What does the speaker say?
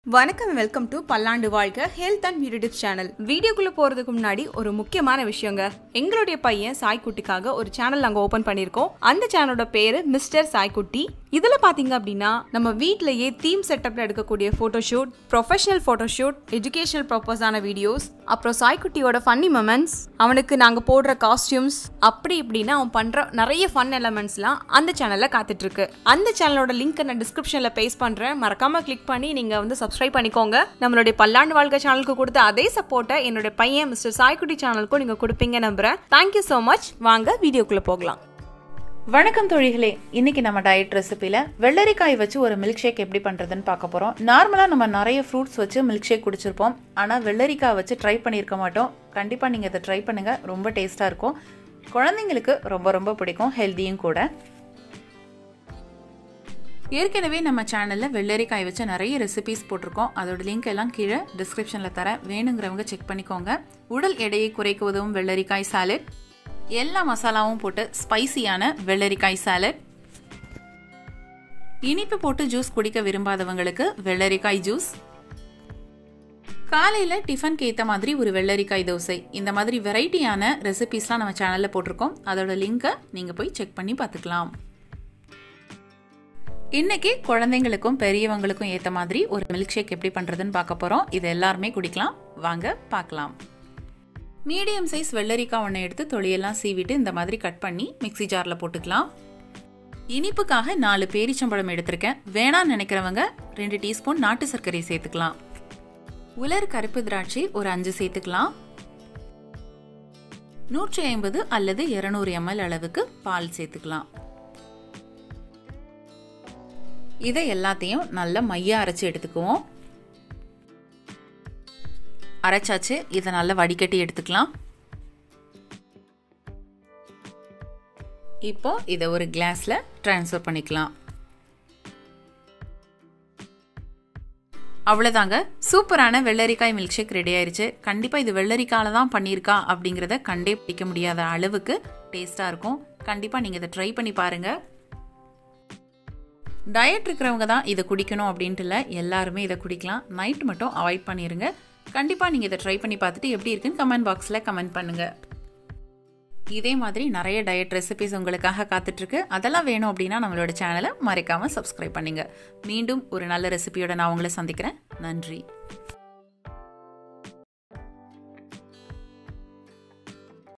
வணக்கம் welcome to Pallandu Vazhga health and beauty tips channel வீடியோக்குள்ள போறதுக்கு முன்னாடி ஒரு முக்கியமான விஷயங்க எங்களுடைய பையன் சாய்க்குட்டிக்காக ஒரு சேனல் நாங்க ஓபன் பண்ணிருக்கோம் அந்த சேனலோட பேரு மிஸ்டர் சாய்க்குட்டி இதுல பாத்தீங்க அப்படின்னா நம்ம வீட்லயே தீம் செட்டப்ல எடுக்கக்கூடிய போட்டோஷூட் ப்ரொஃபஷனல் போட்டோஷூட் எஜுகேஷனல் பர்பஸான வீடியோஸ் அப்புறம் சாய்க்குட்டியோட ஃபன்னி மொமெண்ட்ஸ் அவனுக்கு நாங்க போடுற காஸ்டியூம்ஸ் அப்படி இப்படின்னு அவன் பண்ற நிறைய ஃபன் எலமெண்ட்ஸ்லாம் அந்த சேனல்ல காத்துட்டு இருக்கு அந்த சேனலோட லிங்க் நான் டிஸ்கிரிப்ஷன்ல பேஸ்ட் பண்றேன் மறக்காம கிளிக் பண்ணி நீங்க வந்து சப்ஸ்கிரைப் பண்ணிக்கோங்க நம்மளுடைய பல்லாண்டு வாழ்க்கை சேனலுக்கு கொடுத்த அதே சப்போர்ட்டை என்னுடைய பையன் மிஸ்டர் சாய்க்குட்டி சேனலுக்கும் நீங்க கொடுப்பீங்க நம்புறேன் தேங்க்யூ ஸோ மச் வாங்க வீடியோக்குள்ள போகலாம் வணக்கம் தோழிகளே இன்னைக்கு நம்ம டயட் ரெசிபியில் வெள்ளரிக்காய் வச்சு ஒரு மில்க் ஷேக் எப்படி பண்ணுறதுன்னு பார்க்க போகிறோம் நார்மலாக நம்ம நிறைய ஃப்ரூட்ஸ் வச்சு மில்க் ஷேக் குடிச்சிருப்போம் ஆனால் வெள்ளரிக்காய் வச்சு ட்ரை பண்ணியிருக்க மாட்டோம் கண்டிப்பாக நீங்கள் இதை ட்ரை பண்ணுங்கள் ரொம்ப டேஸ்ட்டாக இருக்கும் குழந்தைங்களுக்கு ரொம்ப ரொம்ப பிடிக்கும் ஹெல்த்தியும் கூட ஏற்கனவே நம்ம சேனலில் வெள்ளரிக்காய் வச்சு நிறைய ரெசிபிஸ் போட்டிருக்கோம் அதோட லிங்க் எல்லாம் கீழே டிஸ்கிரிப்ஷனில் தரேன் வேணுங்கிறவங்க செக் பண்ணிக்கோங்க உடல் எடையை குறைக்க உதவும் வெள்ளரிக்காய் சாலட் எல்லா மசாலாவும் போட்டு ஸ்பைசியான வெள்ளரிக்காய் சாலட் இனிப்பு போட்டு ஜூஸ் குடிக்க விரும்பாதவங்களுக்கு வெள்ளரிக்காய் ஜூஸ் காலையில் டிஃபனுக்கு ஏற்ற மாதிரி ஒரு வெள்ளரிக்காய் தோசை இந்த மாதிரி வெரைட்டியான ரெசிபிஸ்லாம் நம்ம சேனலில் போட்டிருக்கோம் அதோட லிங்கை நீங்கள் போய் செக் பண்ணி பார்த்துக்கலாம் இன்னைக்கு குழந்தைங்களுக்கும் பெரியவங்களுக்கும் ஏற்ற மாதிரி ஒரு மில்க் ஷேக் எப்படி பண்ணுறதுன்னு பார்க்க போகிறோம் இது எல்லாருமே குடிக்கலாம் வாங்க பார்க்கலாம் மீடியம் சைஸ் வெள்ளரிக்காய் ஒன்று எடுத்து தொளியெல்லாம் சீவிட்டு இந்த மாதிரி கட் பண்ணி மிக்சி ஜாரில் போட்டுக்கலாம் இனிப்புக்காக நாலு பேரிச்சம்பழம் எடுத்திருக்கேன் வேணான்னு நினைக்கிறவங்க ரெண்டு டீஸ்பூன் நாட்டு சர்க்கரை சேர்த்துக்கலாம் உலர் கருப்பு திராட்சை ஒரு அஞ்சு சேர்த்துக்கலாம் நூற்றி ஐம்பது அல்லது இருநூறு எம்எல் அளவுக்கு பால் சேர்த்துக்கலாம் இதை எல்லாத்தையும் நல்லா மையா அரைச்சி எடுத்துக்குவோம் அரைச்சாச்சு இதை நல்லா வடிகட்டி எடுத்துக்கலாம் இப்போ இதை ஒரு கிளாஸில் ட்ரான்ஸ்ஃபர் பண்ணிக்கலாம் அவ்வளோதாங்க சூப்பரான வெள்ளரிக்காய் மில்க் ஷேக் ரெடி ஆயிருச்சு கண்டிப்பாக இது வெள்ளரிக்காயில தான் பண்ணியிருக்கா அப்படிங்கிறத கண்டே பிடிக்க முடியாத அளவுக்கு டேஸ்ட்டாக இருக்கும் கண்டிப்பாக நீங்கள் இதை ட்ரை பண்ணி பாருங்கள் டயட் இருக்கிறவங்க தான் இதை குடிக்கணும் அப்படின்ட்டு இல்லை எல்லாருமே இதை குடிக்கலாம் நைட் மட்டும் அவாய்ட் பண்ணிடுங்க கண்டிப்பாக நீங்கள் இதை ட்ரை பண்ணி பார்த்துட்டு எப்படி இருக்குன்னு கமெண்ட் பாக்ஸில் கமெண்ட் பண்ணுங்கள் இதே மாதிரி நிறைய டயட் ரெசிபிஸ் உங்களுக்காக காத்துட்ருக்கு அதெல்லாம் வேணும் அப்படின்னா நம்மளோட சேனலை மறைக்காமல் சப்ஸ்கிரைப் பண்ணுங்கள் மீண்டும் ஒரு நல்ல ரெசிபியோட நான் உங்களை சந்திக்கிறேன் நன்றி